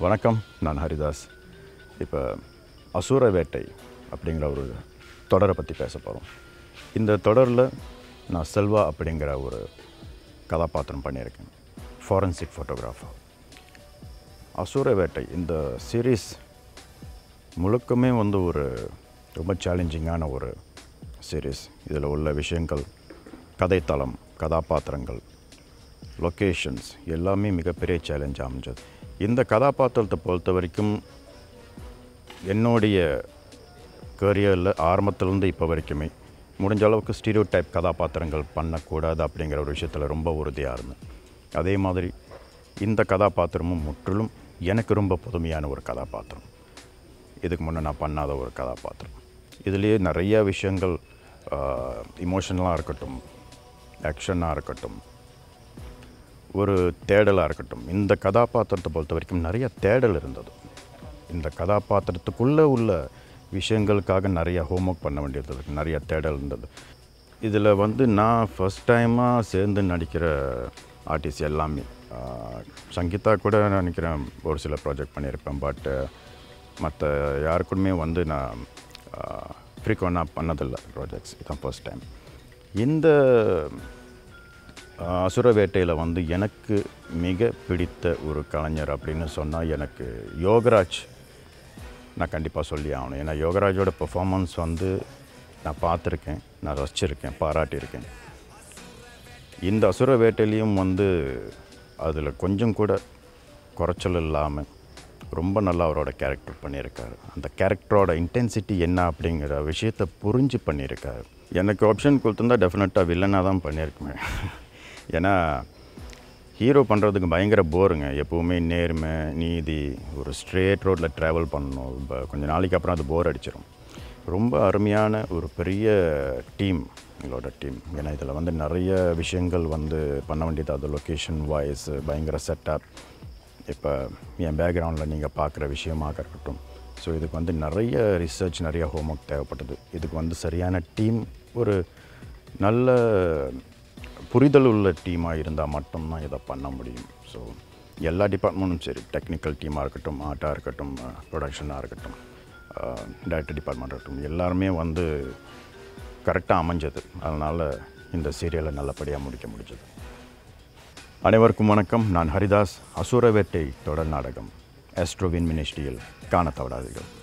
வணக்கம் நான் ஹரிதாஸ் இப்போ அசுர வேட்டை அப்படிங்கிற ஒரு தொடரை பற்றி பேச போகிறோம் இந்த தொடரில் நான் செல்வா அப்படிங்கிற ஒரு கதாபாத்திரம் பண்ணியிருக்கேன் ஃபாரன்சிக் ஃபோட்டோகிராஃபர் அசுர வேட்டை இந்த சீரீஸ் முழுக்கமே வந்து ஒரு ரொம்ப சேலஞ்சிங்கான ஒரு சீரீஸ் இதில் உள்ள விஷயங்கள் கதைத்தளம் கதாபாத்திரங்கள் லொக்கேஷன்ஸ் எல்லாமே மிகப்பெரிய சேலஞ்ச் அமைஞ்சது இந்த கதாபாத்திரத்தை பொறுத்த வரைக்கும் என்னுடைய கரியரில் ஆரம்பத்திலேருந்து இப்போ வரைக்குமே முடிஞ்ச அளவுக்கு ஸ்டீரியோ டைப் கதாபாத்திரங்கள் பண்ணக்கூடாது அப்படிங்கிற ஒரு விஷயத்தில் ரொம்ப உறுதியாக இருந்தேன் அதே மாதிரி இந்த கதாபாத்திரமும் முற்றிலும் எனக்கு ரொம்ப புதுமையான ஒரு கதாபாத்திரம் இதுக்கு முன்னே நான் பண்ணாத ஒரு கதாபாத்திரம் இதுலேயே நிறைய விஷயங்கள் இமோஷனலாக இருக்கட்டும் ஆக்ஷனாக இருக்கட்டும் ஒரு தேடலாக இருக்கட்டும் இந்த கதாபாத்திரத்தை பொறுத்த வரைக்கும் நிறைய தேடல் இருந்தது இந்த கதாபாத்திரத்துக்குள்ளே உள்ள விஷயங்களுக்காக நிறைய ஹோம்ஒர்க் பண்ண வேண்டியது இருக்கு. நிறைய தேடல் இருந்தது இதில் வந்து நான் ஃபஸ்ட் டைமாக சேர்ந்து நடிக்கிற ஆர்டிஸ்ட் எல்லாமே ஆஹ், சங்கீதா கூட நினைக்கிறேன் ஒரு சில ப்ராஜெக்ட் பண்ணியிருப்பேன் பட்டு மற்ற யாருக்குமே வந்து நான் ஃப்ரீக்வெண்ட்டாக பண்ணதில்லை ப்ராஜெக்ட்ஸ் இதுதான் ஃபர்ஸ்ட் டைம் இந்த ஆஹ், அசுர வேட்டையில் வந்து எனக்கு மிக பிடித்த ஒரு கலைஞர் அப்படின்னு சொன்னால் எனக்கு யோகராஜ் நான் கண்டிப்பாக சொல்லி ஆகணும் ஏன்னா யோகராஜோட பெர்ஃபார்மன்ஸ் வந்து நான் பார்த்துருக்கேன் நான் ரசிச்சிருக்கேன் பாராட்டியிருக்கேன் இந்த அசுர வேட்டையிலையும் வந்து அதில் கொஞ்சம் கூட குறைச்சல் இல்லாமல் ரொம்ப நல்லா அவரோட கேரக்டர் பண்ணியிருக்காரு அந்த கேரக்டரோட இன்டென்சிட்டி என்ன அப்படிங்கிற விஷயத்தை புரிஞ்சு பண்ணியிருக்காரு எனக்கு ஆப்ஷன் கொடுத்துருந்தா டெஃபினட்டாக வில்லனாக தான் பண்ணியிருக்குமே ஏன்னா ஹீரோ பண்ணுறதுக்கு பயங்கர போருங்க எப்போவுமே நேர்மை நீதி ஒரு ஸ்ட்ரேட் ரோட்டில் ட்ராவல் பண்ணணும் ப- கொஞ்ச நாளைக்கு அப்புறம் அது போர் அடிச்சிடும் ரொம்ப அருமையான ஒரு பெரிய டீம் எங்களோட டீம் ஏன்னா இதில் வந்து நிறைய விஷயங்கள் வந்து பண்ண வேண்டியது அது லொக்கேஷன் வாய்ஸ் பயங்கர செட்டப் இப்போ என் பேக்ரவுண்டில் நீங்கள் பார்க்குற விஷயமாக இருக்கட்டும் ஸோ இதுக்கு வந்து நிறைய ரிசர்ச் நிறைய ஹோம்ஒர்க் தேவைப்பட்டது இதுக்கு வந்து சரியான டீம் ஒரு நல்ல புரிதல் உள்ள டீமாக இருந்தால் மட்டும்தான் இதை பண்ண முடியும் ஸோ எல்லா டிபார்ட்மெண்ட்டும் சரி டெக்னிக்கல் டீமாக இருக்கட்டும் ஆர்ட்டாக இருக்கட்டும் ப்ரொடக்ஷனாக இருக்கட்டும் டைரக்டர் டிபார்ட்மெண்ட் இருக்கட்டும் எல்லாருமே வந்து கரெக்டாக அமைஞ்சது அதனால் இந்த சீரியலை நல்லபடியாக முடிக்க முடிஞ்சது அனைவருக்கும் வணக்கம் நான் ஹரிதாஸ் அசுர வேட்டை தொடர் நாடகம் ஆஸ்ட்ரோவின் மினிஸ்ட்ரியில் காண தவறாதீர்கள்